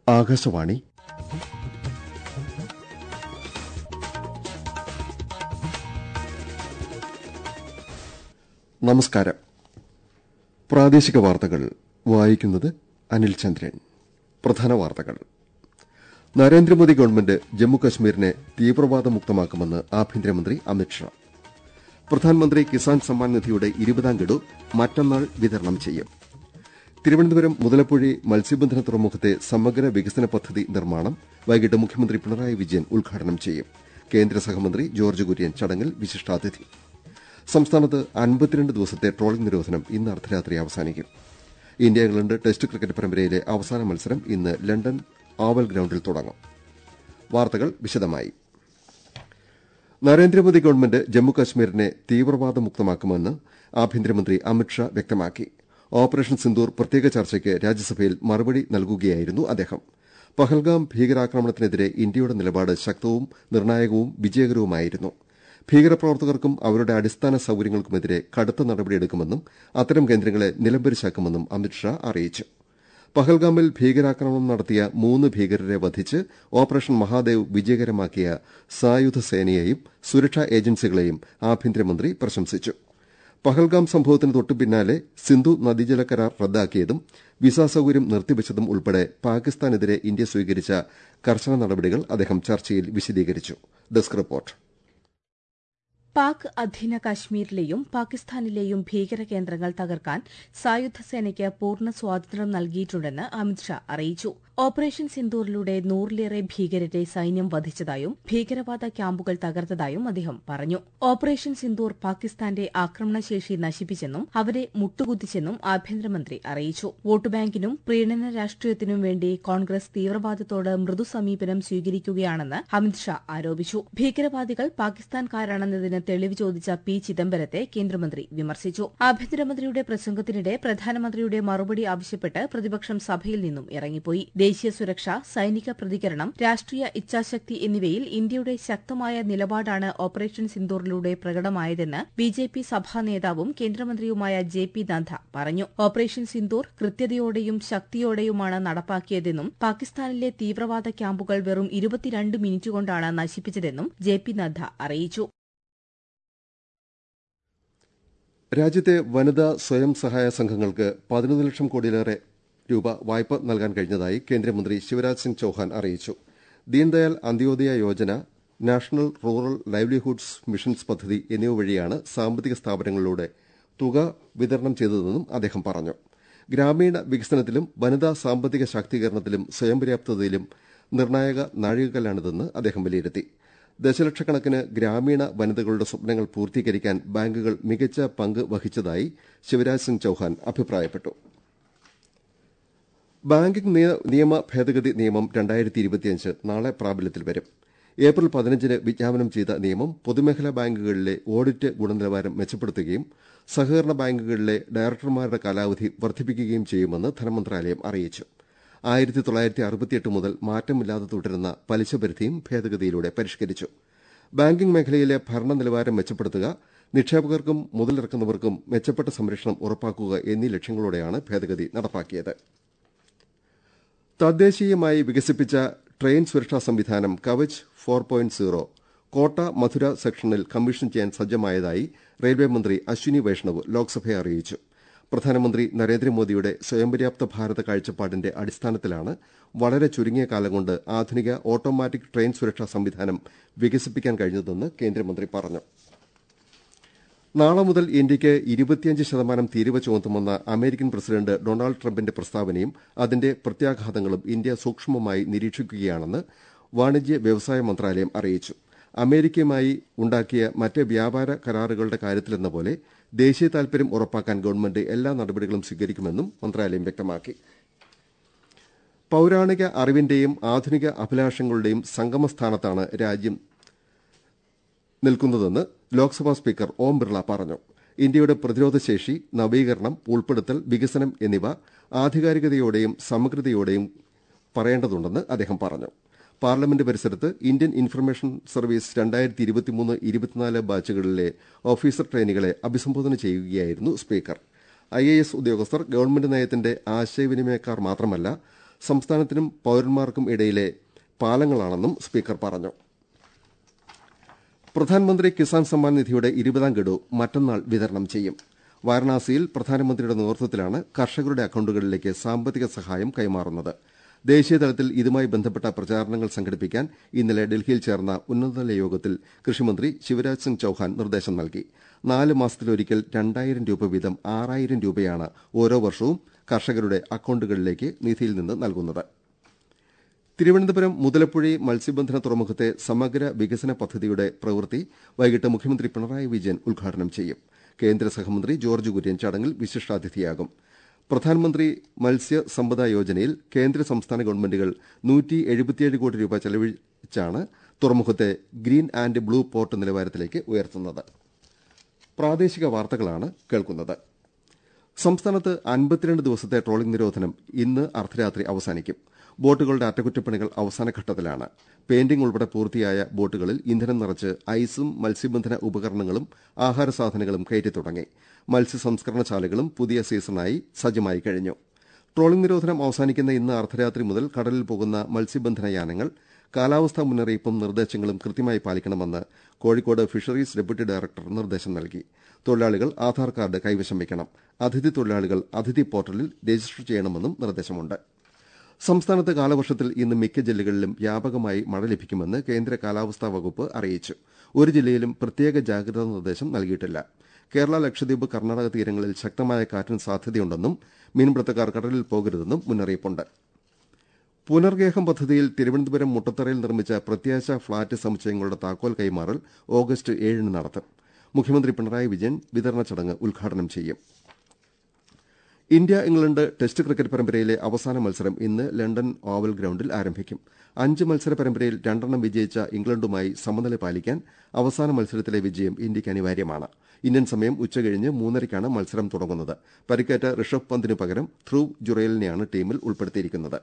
ആകാശവാണി നമസ്കാരം പ്രാദേശിക വാർത്തകൾ വായിക്കുന്നത് അനിൽ ചന്ദ്രൻ പ്രധാന വാർത്തകൾ നരേന്ദ്രമോദി ഗവൺമെന്റ് ജമ്മുകശ്മീരിനെ തീവ്രവാദ മുക്തമാക്കുമെന്ന് ആഭ്യന്തരമന്ത്രി അമിത്ഷാ പ്രധാനമന്ത്രി കിസാൻ സമ്മാൻ നിധിയുടെ ഇരുപതാം ഗഡു മറ്റന്നാൾ വിതരണം ചെയ്യും തിരുവനന്തപുരം മുതലപ്പുഴി മത്സ്യബന്ധന തുറമുഖത്തെ സമഗ്ര വികസന പദ്ധതി നിർമ്മാണം വൈകിട്ട് മുഖ്യമന്ത്രി പിണറായി വിജയൻ ഉദ്ഘാടനം ചെയ്യും കേന്ദ്ര സഹമന്ത്രി ജോർജ് കുര്യൻ ചടങ്ങിൽ വിശിഷ്ടാതിഥി സംസ്ഥാനത്ത് അൻപത്തിരണ്ട് ദിവസത്തെ ട്രോളിംഗ് നിരോധനം ഇന്ന് അർദ്ധരാത്രി അവസാനിക്കും ഇന്ത്യ ഇംഗ്ലണ്ട് ടെസ്റ്റ് ക്രിക്കറ്റ് പരമ്പരയിലെ അവസാന മത്സരം ഇന്ന് ലണ്ടൻ ഓവൽ ഗ്രൌണ്ടിൽ തുടങ്ങും വാർത്തകൾ വിശദമായി നരേന്ദ്രമോദി ഗവൺമെന്റ് ജമ്മുകശ്മീരിനെ തീവ്രവാദ മുക്തമാക്കുമെന്ന് ആഭ്യന്തരമന്ത്രി അമിത്ഷാ വ്യക്തമാക്കി ഓപ്പറേഷൻ സിന്ദൂർ പ്രത്യേക ചർച്ചയ്ക്ക് രാജ്യസഭയിൽ മറുപടി നൽകുകയായിരുന്നു അദ്ദേഹം പഹൽഗാം ഭീകരാക്രമണത്തിനെതിരെ ഇന്ത്യയുടെ നിലപാട് ശക്തവും നിർണായകവും വിജയകരവുമായിരുന്നു ഭീകരപ്രവർത്തകർക്കും അവരുടെ അടിസ്ഥാന സൌകര്യങ്ങൾക്കുമെതിരെ കടുത്ത നടപടിയെടുക്കുമെന്നും അത്തരം കേന്ദ്രങ്ങളെ നിലംപരിശാക്കുമെന്നും അമിത്ഷാ അറിയിച്ചു പഹൽഗാമിൽ ഭീകരാക്രമണം നടത്തിയ മൂന്ന് ഭീകരരെ വധിച്ച് ഓപ്പറേഷൻ മഹാദേവ് വിജയകരമാക്കിയ സായുധ സേനയെയും സുരക്ഷാ ഏജൻസികളെയും ആഭ്യന്തരമന്ത്രി പ്രശംസിച്ചു പഹൽഗാം സംഭവത്തിന് തൊട്ടുപിന്നാലെ സിന്ധു നദീജല കരാർ റദ്ദാക്കിയതും വിസാ സൌകര്യം നിർത്തിവച്ചതും ഉൾപ്പെടെ പാകിസ്ഥാനെതിരെ ഇന്ത്യ സ്വീകരിച്ച കർശന നടപടികൾ അദ്ദേഹം ചർച്ചയിൽ വിശദീകരിച്ചു ഡെസ്ക് റിപ്പോർട്ട് പാക് അധീന കാശ്മീരിലെയും പാകിസ്ഥാനിലെയും ഭീകര കേന്ദ്രങ്ങൾ തകർക്കാൻ സായുധ സേനയ്ക്ക് പൂർണ്ണ സ്വാതന്ത്ര്യം നൽകിയിട്ടുണ്ടെന്ന് അമിത്ഷാ അറിയിച്ചു ഓപ്പറേഷൻ സിന്ദൂറിലൂടെ നൂറിലേറെ ഭീകരരെ സൈന്യം വധിച്ചതായും ഭീകരവാദ ക്യാമ്പുകൾ തകർത്തതായും അദ്ദേഹം പറഞ്ഞു ഓപ്പറേഷൻ സിന്ദൂർ പാകിസ്ഥാന്റെ ആക്രമണശേഷി നശിപ്പിച്ചെന്നും അവരെ മുട്ടുകുത്തിച്ചെന്നും ആഭ്യന്തരമന്ത്രി അറിയിച്ചു വോട്ട് ബാങ്കിനും പ്രീണന രാഷ്ട്രീയത്തിനും വേണ്ടി കോൺഗ്രസ് തീവ്രവാദത്തോട് മൃദു സമീപനം സ്വീകരിക്കുകയാണെന്ന് അമിത്ഷാ ആരോപിച്ചു ഭീകരവാദികൾ പാകിസ്ഥാൻകാരാണെന്നതിന് തെളിവ് ചോദിച്ച പി ചിദംബരത്തെ കേന്ദ്രമന്ത്രി വിമർശിച്ചു ആഭ്യന്തരമന്ത്രിയുടെ പ്രസംഗത്തിനിടെ പ്രധാനമന്ത്രിയുടെ മറുപടി ആവശ്യപ്പെട്ട് പ്രതിപക്ഷം സഭയിൽ നിന്നും ഇറങ്ങിപ്പോയി ദേശീയ സുരക്ഷ സൈനിക പ്രതികരണം രാഷ്ട്രീയ ഇച്ഛാശക്തി എന്നിവയിൽ ഇന്ത്യയുടെ ശക്തമായ നിലപാടാണ് ഓപ്പറേഷൻ സിന്ദൂറിലൂടെ പ്രകടമായതെന്ന് ബിജെപി സഭാ നേതാവും കേന്ദ്രമന്ത്രിയുമായ ജെ പി നദ്ദ പറഞ്ഞു ഓപ്പറേഷൻ സിന്ദൂർ കൃത്യതയോടെയും ശക്തിയോടെയുമാണ് നടപ്പാക്കിയതെന്നും പാകിസ്ഥാനിലെ തീവ്രവാദ ക്യാമ്പുകൾ വെറും ഇരുപത്തിരണ്ട് മിനിറ്റ് കൊണ്ടാണ് നശിപ്പിച്ചതെന്നും ജെ പി നദ്ദ അറിയിച്ചു രാജ്യത്തെ വനിതാ സ്വയം സഹായ സംഘങ്ങൾക്ക് പതിനൊന്ന് ലക്ഷം കോടിയിലേറെ രൂപ വായ്പ നൽകാൻ കഴിഞ്ഞതായി കേന്ദ്രമന്ത്രി ശിവരാജ് സിംഗ് ചൌഹാൻ അറിയിച്ചു Deendayal Antyodaya Yojana national rural livelihoods missions പദ്ധതി എന്നിവ വഴിയാണ് സാമ്പത്തിക സ്ഥാപനങ്ങളിലൂടെ തുക വിതരണം ചെയ്തതെന്നും അദ്ദേഹം പറഞ്ഞു ഗ്രാമീണ വികസനത്തിലും വനിതാ സാമ്പത്തിക ശാക്തീകരണത്തിലും സ്വയം പര്യാപ്തതയിലും നിർണായക നാഴികക്കല്ലാണിതെന്ന് അദ്ദേഹം വിലയിരുത്തി ദശലക്ഷക്കണക്കിന് ഗ്രാമീണ വനിതകളുടെ സ്വപ്നങ്ങൾ പൂർത്തീകരിക്കാൻ ബാങ്കുകൾ മികച്ച പങ്ക് വഹിച്ചതായി ശിവരാജ് സിംഗ് ചൌഹാൻ അഭിപ്രായപ്പെട്ടു ബാങ്കിംഗ് നിയമ ഭേദഗതി നിയമം രണ്ടായിരത്തി ഇരുപത്തിയഞ്ച് നാളെ പ്രാബല്യത്തിൽ വരും ഏപ്രിൽ പതിനഞ്ചിന് വിജ്ഞാപനം ചെയ്ത നിയമം പൊതുമേഖലാ ബാങ്കുകളിലെ ഓഡിറ്റ് ഗുണനിലവാരം മെച്ചപ്പെടുത്തുകയും സഹകരണ ബാങ്കുകളിലെ ഡയറക്ടർമാരുടെ കാലാവധി വർദ്ധിപ്പിക്കുകയും ചെയ്യുമെന്ന് ധനമന്ത്രാലയം അറിയിച്ചു ആയിരത്തി തൊള്ളായിരത്തി അറുപത്തിയെട്ട് മുതൽ മാറ്റമില്ലാതെ തുടരുന്ന പലിശ പരിധിയും ഭേദഗതിയിലൂടെ പരിഷ്കരിച്ചു ബാങ്കിംഗ് മേഖലയിലെ ഭരണ നിലവാരം മെച്ചപ്പെടുത്തുക നിക്ഷേപകർക്കും മുതലിറക്കുന്നവർക്കും മെച്ചപ്പെട്ട സംരക്ഷണം ഉറപ്പാക്കുക എന്നീ ലക്ഷ്യങ്ങളോടെയാണ് ഭേദഗതി നടപ്പാക്കിയത് തദ്ദേശീയമായി വികസിപ്പിച്ച ട്രെയിൻ സുരക്ഷാ സംവിധാനം കവച് ഫോർ പോയിന്റ് സീറോ കോട്ട മധുര സെക്ഷനിൽ കമ്മീഷൻ ചെയ്യാൻ സജ്ജമായതായി റെയിൽവേ മന്ത്രി അശ്വിനി വൈഷ്ണവ് ലോക്സഭയെ അറിയിച്ചു പ്രധാനമന്ത്രി നരേന്ദ്രമോദിയുടെ സ്വയം പര്യാപ്ത ഭാരത കാഴ്ചപ്പാടിന്റെ അടിസ്ഥാനത്തിലാണ് വളരെ ചുരുങ്ങിയ കാലം കൊണ്ട് ആധുനിക ഓട്ടോമാറ്റിക് ട്രെയിൻ സുരക്ഷാ സംവിധാനം വികസിപ്പിക്കാൻ കഴിഞ്ഞതെന്ന് കേന്ദ്രമന്ത്രി പറഞ്ഞു നാളെ മുതൽ ഇന്ത്യയ്ക്ക് ഇരുപത്തിയഞ്ച് ശതമാനം തീരുവ ചുമത്തുമെന്ന അമേരിക്കൻ പ്രസിഡന്റ് ഡൊണാൾഡ് ട്രംപിന്റെ പ്രസ്താവനയും അതിന്റെ പ്രത്യാഘാതങ്ങളും ഇന്ത്യ സൂക്ഷ്മമായി നിരീക്ഷിക്കുകയാണെന്ന് വാണിജ്യ വ്യവസായ മന്ത്രാലയം അറിയിച്ചു അമേരിക്കയുമായി ഉണ്ടാക്കിയ മറ്റ് വ്യാപാര കരാറുകളുടെ കാര്യത്തിലെന്ന പോലെ ദേശീയ താൽപര്യം ഉറപ്പാക്കാൻ ഗവൺമെന്റ് എല്ലാ നടപടികളും സ്വീകരിക്കുമെന്നും മന്ത്രാലയം വ്യക്തമാക്കി പൌരാണിക അറിവിന്റെയും ആധുനിക അഭിലാഷങ്ങളുടെയും സംഗമസ്ഥാനത്താണ് രാജ്യം നിൽക്കുന്നതെന്ന് ലോക്സഭാ സ്പീക്കർ ഓം ബിർള പറഞ്ഞു ഇന്ത്യയുടെ പ്രതിരോധശേഷി നവീകരണം ഉൾപ്പെടുത്തൽ വികസനം എന്നിവ ആധികാരികതയോടെയും സമഗ്രതയോടെയും പറയേണ്ടതുണ്ടെന്ന് അദ്ദേഹം പറഞ്ഞു പാർലമെന്റ് പരിസരത്ത് ഇന്ത്യൻ ഇൻഫർമേഷൻ സർവീസ് രണ്ടായിരത്തി ഇരുപത്തിമൂന്ന് ഇരുപത്തിനാല് ബാച്ചുകളിലെ ഓഫീസർ ട്രെയിനികളെ അഭിസംബോധന ചെയ്യുകയായിരുന്നു സ്പീക്കർ ഐ എ എസ് ഉദ്യോഗസ്ഥർ ഗവൺമെന്റ് നയത്തിന്റെ ആശയവിനിമയക്കാർ മാത്രമല്ല സംസ്ഥാനത്തിനും പൌരന്മാർക്കും ഇടയിലെ പാലങ്ങളാണെന്നും സ്പീക്കർ പറഞ്ഞു പ്രധാനമന്ത്രി കിസാൻ സമ്മാൻ നിധിയുടെ ഇരുപതാം ഗഡു മറ്റന്നാൾ വിതരണം ചെയ്യും വാരണാസിയിൽ പ്രധാനമന്ത്രിയുടെ നേതൃത്വത്തിലാണ് കർഷകരുടെ അക്കൌണ്ടുകളിലേക്ക് സാമ്പത്തിക സഹായം കൈമാറുന്നത് ദേശീയതലത്തിൽ ഇതുമായി ബന്ധപ്പെട്ട പ്രചാരണങ്ങൾ സംഘടിപ്പിക്കാൻ ഇന്നലെ ഡൽഹിയിൽ ചേർന്ന ഉന്നതതല യോഗത്തിൽ കൃഷിമന്ത്രി ശിവരാജ് സിംഗ് ചൌഹാൻ നിർദ്ദേശം നൽകി നാല് മാസത്തിലൊരിക്കൽ രണ്ടായിരം രൂപ വീതം ആറായിരം രൂപയാണ് ഓരോ വർഷവും കർഷകരുടെ അക്കൌണ്ടുകളിലേക്ക് നിധിയിൽ നിന്ന് നൽകുന്നത് തിരുവനന്തപുരം മുതലപ്പുഴി മത്സ്യബന്ധന തുറമുഖത്തെ സമഗ്ര വികസന പദ്ധതിയുടെ പ്രവൃത്തി വൈകിട്ട് മുഖ്യമന്ത്രി പിണറായി വിജയൻ ഉദ്ഘാടനം ചെയ്യും കേന്ദ്ര സഹമന്ത്രി ജോർജ് കുര്യൻ ചടങ്ങിൽ വിശിഷ്ടാതിഥിയാകും പ്രധാനമന്ത്രി മത്സ്യ സമ്പദ യോജനയിൽ കേന്ദ്ര സംസ്ഥാന ഗവൺമെന്റുകൾ കോടി രൂപ ചെലവഴിച്ചാണ് തുറമുഖത്തെ ഗ്രീൻ ആൻഡ് ബ്ലൂ പോർട്ട് നിലവാരത്തിലേക്ക് ഉയർത്തുന്നത് പ്രാദേശിക വാർത്തകളാണ് കേൾക്കുന്നത് സംസ്ഥാനത്ത് അൻപത്തിരണ്ട് ദിവസത്തെ ട്രോളിംഗ് നിരോധനം ഇന്ന് അർദ്ധരാത്രി അവസാനിക്കും ബോട്ടുകളുടെ അറ്റകുറ്റപ്പണികൾ അവസാനഘട്ടത്തിലാണ് പെയിന്റിംഗ് ഉൾപ്പെടെ പൂർത്തിയായ ബോട്ടുകളിൽ ഇന്ധനം നിറച്ച് ഐസും മത്സ്യബന്ധന ഉപകരണങ്ങളും ആഹാര സാധനങ്ങളും കയറ്റി തുടങ്ങി മത്സ്യ സംസ്കരണശാലകളും പുതിയ സീസണായി സജ്ജമായി കഴിഞ്ഞു ട്രോളിംഗ് നിരോധനം അവസാനിക്കുന്ന ഇന്ന് അർദ്ധരാത്രി മുതൽ കടലിൽ പോകുന്ന മത്സ്യബന്ധന യാനങ്ങൾ കാലാവസ്ഥാ മുന്നറിയിപ്പും നിർദ്ദേശങ്ങളും കൃത്യമായി പാലിക്കണമെന്ന് കോഴിക്കോട് ഫിഷറീസ് ഡെപ്യൂട്ടി ഡയറക്ടർ നിർദ്ദേശം നൽകി തൊഴിലാളികൾ ആധാർ കാർഡ് കൈവശം വയ്ക്കണം അതിഥി തൊഴിലാളികൾ അതിഥി പോർട്ടലിൽ രജിസ്റ്റർ ചെയ്യണമെന്നും നിർദ്ദേശമുണ്ട് സംസ്ഥാനത്ത് കാലവർഷത്തിൽ ഇന്ന് മിക്ക ജില്ലകളിലും വ്യാപകമായി മഴ ലഭിക്കുമെന്ന് കേന്ദ്ര കാലാവസ്ഥാ വകുപ്പ് അറിയിച്ചു ഒരു ജില്ലയിലും പ്രത്യേക ജാഗ്രതാ നിർദ്ദേശം നൽകിയിട്ടില്ല കേരള ലക്ഷദ്വീപ് കർണാടക തീരങ്ങളിൽ ശക്തമായ കാറ്റിന് സാധ്യതയുണ്ടെന്നും മീൻപിടുത്തക്കാർ കടലിൽ പോകരുതെന്നും മുന്നറിയിപ്പുണ്ട് പുനർഗേഹം പദ്ധതിയിൽ തിരുവനന്തപുരം മുട്ടത്തറയിൽ നിർമ്മിച്ച പ്രത്യാശ ഫ്ളാറ്റ് സമുച്ചയങ്ങളുടെ താക്കോൽ കൈമാറൽ ഓഗസ്റ്റ് ഏഴിന് നടത്തും മുഖ്യമന്ത്രി പിണറായി വിജയൻ വിതരണ ചടങ്ങ് ഉദ്ഘാടനം ചെയ്യും ഇന്ത്യ ഇംഗ്ലണ്ട് ടെസ്റ്റ് ക്രിക്കറ്റ് പരമ്പരയിലെ അവസാന മത്സരം ഇന്ന് ലണ്ടൻ ഓവൽ ഗ്രൌണ്ടിൽ ആരംഭിക്കും അഞ്ച് മത്സര പരമ്പരയിൽ രണ്ടെണ്ണം വിജയിച്ച ഇംഗ്ലണ്ടുമായി സമനില പാലിക്കാൻ അവസാന മത്സരത്തിലെ വിജയം ഇന്ത്യയ്ക്ക് അനിവാര്യമാണ് ഇന്ത്യൻ സമയം ഉച്ചകഴിഞ്ഞ് മൂന്നരയ്ക്കാണ് മത്സരം തുടങ്ങുന്നത് പരിക്കേറ്റ ഋഷഭ് പന്തിനു പകരം ധ്രുവ് ജുറേലിനെയാണ് ടീമിൽ ഉൾപ്പെടുത്തിയിരിക്കുന്നത്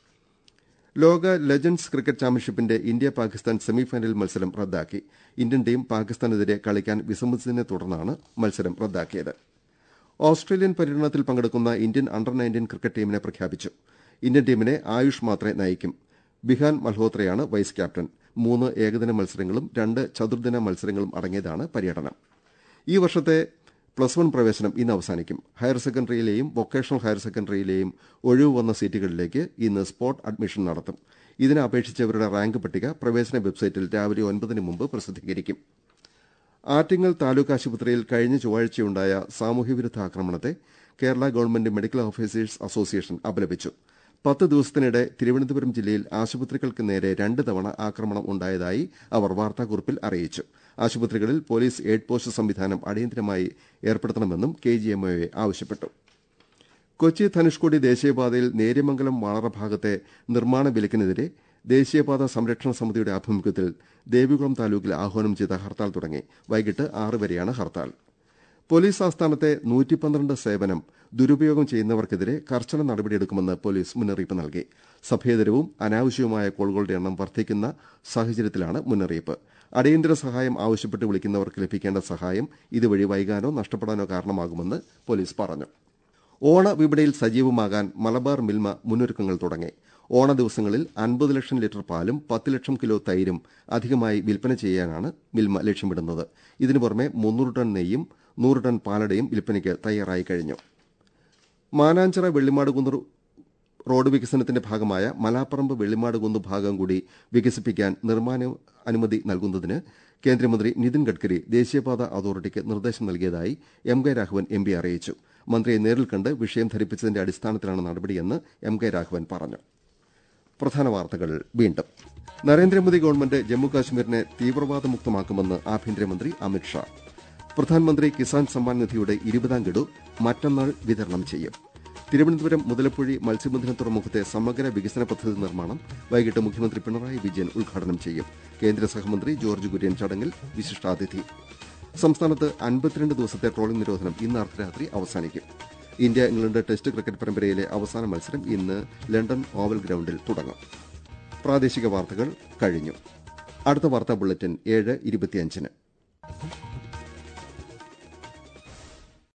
ലോക ലെജൻഡ്സ് ക്രിക്കറ്റ് ചാമ്പ്യൻഷിപ്പിന്റെ ഇന്ത്യ പാകിസ്ഥാൻ സെമിഫൈനൽ മത്സരം റദ്ദാക്കി ഇന്ത്യൻ ടീം പാകിസ്ഥാനെതിരെ കളിക്കാൻ വിസമ്മതിച്ചതിനെ തുടർന്നാണ് മത്സരം റദ്ദാക്കിയത് ഓസ്ട്രേലിയൻ പര്യടനത്തിൽ പങ്കെടുക്കുന്ന ഇന്ത്യൻ അണ്ടർ നയൻറ്റീൻ ക്രിക്കറ്റ് ടീമിനെ പ്രഖ്യാപിച്ചു ഇന്ത്യൻ ടീമിനെ ആയുഷ് മാത്രെ നയിക്കും ബിഹാൻ മൽഹോത്രയാണ് വൈസ് ക്യാപ്റ്റൻ മൂന്ന് ഏകദിന മത്സരങ്ങളും രണ്ട് ചതുർദിന മത്സരങ്ങളും അടങ്ങിയതാണ് പര്യടനം ഈ വർഷത്തെ പ്ലസ് വൺ പ്രവേശനം ഇന്ന് അവസാനിക്കും ഹയർ സെക്കൻഡറിയിലെയും വൊക്കേഷണൽ ഹയർ സെക്കൻഡറിയിലെയും ഒഴിവ് വന്ന സീറ്റുകളിലേക്ക് ഇന്ന് സ്പോട്ട് അഡ്മിഷൻ നടത്തും ഇതിന് അപേക്ഷിച്ചവരുടെ റാങ്ക് പട്ടിക പ്രവേശന വെബ്സൈറ്റിൽ രാവിലെ ഒൻപതിന് മുമ്പ് പ്രസിദ്ധീകരിക്കും ആറ്റിങ്ങൽ താലൂക്ക് ആശുപത്രിയിൽ കഴിഞ്ഞ ചൊവ്വാഴ്ചയുണ്ടായ സാമൂഹ്യവിരുദ്ധ ആക്രമണത്തെ Kerala government medical officers association അപലപിച്ചു പത്ത് ദിവസത്തിനിടെ തിരുവനന്തപുരം ജില്ലയിൽ ആശുപത്രികൾക്ക് നേരെ രണ്ട് തവണ ആക്രമണം ഉണ്ടായതായി അവർ വാർത്താക്കുറിപ്പിൽ അറിയിച്ചു ആശുപത്രികളിൽ പോലീസ് എയ്ഡ് പോസ്റ്റ് സംവിധാനം അടിയന്തരമായി ഏർപ്പെടുത്തണമെന്നും കെജിഎംഒയെ ആവശ്യപ്പെട്ടു കൊച്ചി ധനുഷ്കോടി ദേശീയപാതയിൽ നേര്യമംഗലം വാളറ ഭാഗത്തെ നിർമ്മാണ വിലക്കിനെതിരെ ദേശീയപാത സംരക്ഷണ സമിതിയുടെ ആഭിമുഖ്യത്തിൽ ദേവികുളം താലൂക്കിൽ ആഹ്വാനം ചെയ്ത ഹർത്താൽ തുടങ്ങി വൈകിട്ട് ആറ് വരെയാണ് ഹർത്താൽ പോലീസ് ആസ്ഥാനത്തെ നൂറ്റിപ്പന്ത്രണ്ട് സേവനം ദുരുപയോഗം ചെയ്യുന്നവർക്കെതിരെ കർശന നടപടിയെടുക്കുമെന്ന് പോലീസ് മുന്നറിയിപ്പ് നൽകി സഭ്യതരവും അനാവശ്യവുമായ കോളുകളുടെ എണ്ണം വർദ്ധിക്കുന്ന സാഹചര്യത്തിലാണ് മുന്നറിയിപ്പ് അടിയന്തര സഹായം ആവശ്യപ്പെട്ട് വിളിക്കുന്നവർക്ക് ലഭിക്കേണ്ട സഹായം ഇതുവഴി വൈകാനോ നഷ്ടപ്പെടാനോ കാരണമാകുമെന്ന് പോലീസ് പറഞ്ഞു ഓണ വിപണിയിൽ സജീവമാകാൻ മലബാർ മിൽമ മുന്നൊരുക്കങ്ങൾ തുടങ്ങി ഓണ ദിവസങ്ങളിൽ അൻപത് ലക്ഷം ലിറ്റർ പാലും പത്ത് ലക്ഷം കിലോ തൈരും അധികമായി വിൽപ്പന ചെയ്യാനാണ് മിൽമ ലക്ഷ്യമിടുന്നത് ഇതിനു പുറമെ മുന്നൂറ് ടൺ നെയ്യും നൂറ് ടൺ പാലടയും വിൽപ്പനയ്ക്ക് തയ്യാറായി കഴിഞ്ഞു മാനാഞ്ചിറ വെള്ളിമാടുകുന്ന് റോഡ് വികസനത്തിന്റെ ഭാഗമായ മലാപ്പറമ്പ് വെള്ളിമാടുകുന്ന് ഭാഗം കൂടി വികസിപ്പിക്കാൻ നിർമ്മാണ അനുമതി നൽകുന്നതിന് കേന്ദ്രമന്ത്രി നിതിൻ ഗഡ്കരി ദേശീയപാത അതോറിറ്റിക്ക് നിർദ്ദേശം നൽകിയതായി M K Raghavan M P അറിയിച്ചു മന്ത്രിയെ നേരിൽ കണ്ട് വിഷയം ധരിപ്പിച്ചതിന്റെ അടിസ്ഥാനത്തിലാണ് നടപടിയെന്ന് എം കെ രാഘവൻ പറഞ്ഞു പ്രധാന വാർത്തകൾ വീണ്ടും നരേന്ദ്രമോദി ഗവൺമെന്റ് ജമ്മുകാശ്മീരിനെ തീവ്രവാദ മുക്തമാക്കുമെന്ന് ആഭ്യന്തരമന്ത്രി അമിത്ഷാ പ്രധാനമന്ത്രി കിസാൻ സമ്മാൻ നിധിയുടെ ഇരുപതാം ഗഡു മറ്റന്നാൾ വിതരണം ചെയ്യും തിരുവനന്തപുരം മുതലപ്പുഴി മത്സ്യബന്ധന തുറമുഖത്തെ സമഗ്ര വികസന പദ്ധതി നിർമ്മാണം വൈകിട്ട് മുഖ്യമന്ത്രി പിണറായി വിജയൻ ഉദ്ഘാടനം ചെയ്യും കേന്ദ്ര സഹമന്ത്രി ജോർജ് കുര്യൻ ചടങ്ങിൽ വിശിഷ്ടാതിഥി സംസ്ഥാനത്ത് അൻപത്തിരണ്ട് ദിവസത്തെ ട്രോളിംഗ് നിരോധനം ഇന്ന് അർദ്ധരാത്രി അവസാനിക്കും ഇന്ത്യ ഇംഗ്ലണ്ട് ടെസ്റ്റ് ക്രിക്കറ്റ് പരമ്പരയിലെ അവസാന മത്സരം ഇന്ന് ലണ്ടൻ ഓവൽ ഗ്രൌണ്ടിൽ തുടങ്ങും പ്രാദേശിക വാർത്തകൾ കഴിഞ്ഞു അടുത്ത വാർത്താ ബുള്ളറ്റിൻ ഏഴ് ഇരുപത്തിയഞ്ചിന്